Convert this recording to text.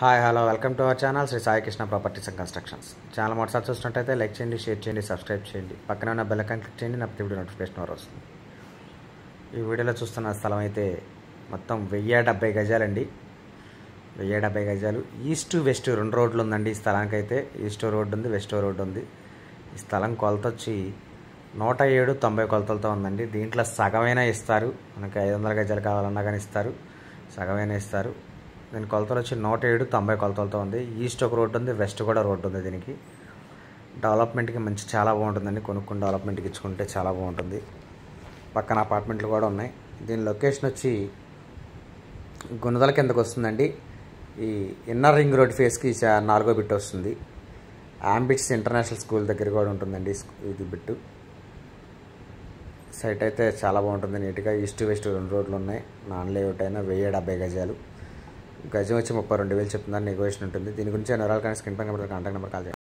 hi hello welcome to our channel Sri Sai Krishna properties and constructions channel మొదటిసారి చూసినట్టయితే like చేయండి share చేయండి సబ్స్క్రైబ్ చేయండి పక్కన ఉన్న బెల్ ఐకాన్ క్లిక్ చేయండి నా ప్రతి వీడియో నోటిఫికేషన్ వారు వస్తుంది ఈ వీడియోలో చూస్తున్న స్థలం అయితే మొత్తం వెయ్యి డెబ్బై గజాలండి వెయ్యి డెబ్బై గజాలు ఈస్ట్ వెస్ట్ రెండు రోడ్లు ఉందండి ఈ స్థలానికి అయితే ఈస్ట్ రోడ్డు ఉంది వెస్ట్ రోడ్డు ఉంది ఈ స్థలం కొలత వచ్చి నూట ఏడు తొంభై కొలతలతో ఉందండి దీంట్లో సగమైనా ఇస్తారు మనకి ఐదు వందల గజాలు కావాలన్నా కానీ ఇస్తారు సగమైనా ఇస్తారు దీని కొలతలు వచ్చి నూట ఏడు తొంభై కొలతలతో ఉంది ఈస్ట్ ఒక రోడ్డు ఉంది వెస్ట్ కూడా రోడ్డు ఉంది దీనికి డెవలప్మెంట్కి మంచి చాలా బాగుంటుందండి కొనుక్కుని డెవలప్మెంట్కి ఇచ్చుకుంటే చాలా బాగుంటుంది పక్కన అపార్ట్మెంట్లు కూడా ఉన్నాయి దీని లొకేషన్ వచ్చి గుణదల కిందకు వస్తుందండి ఈ ఇన్నర్ రింగ్ రోడ్ ఫేస్కి చా- నాలుగో బిట్ వస్తుంది ఆంబిట్స్ ఇంటర్నేషనల్ స్కూల్ దగ్గర కూడా ఉంటుందండి ఈ స్కూ- ఇది బిట్టు సైట్ అయితే చాలా బాగుంటుంది నీట్గా ఈస్ట్ వెస్ట్ రెండు రోడ్లు ఉన్నాయి నాన్ లేఅవుట్ అయినా వెయ్యి డెబ్బై గజాలు గజం వచ్చి ముప్పై రెండు వేలు చెప్తున్నారు నెగోషియేషన్ ఉంటుంది దీని గురించి వివరాలు కానీ స్క్రీన్ పైన కాంటాక్ట్ నెంబర్ కాల్ చేయండి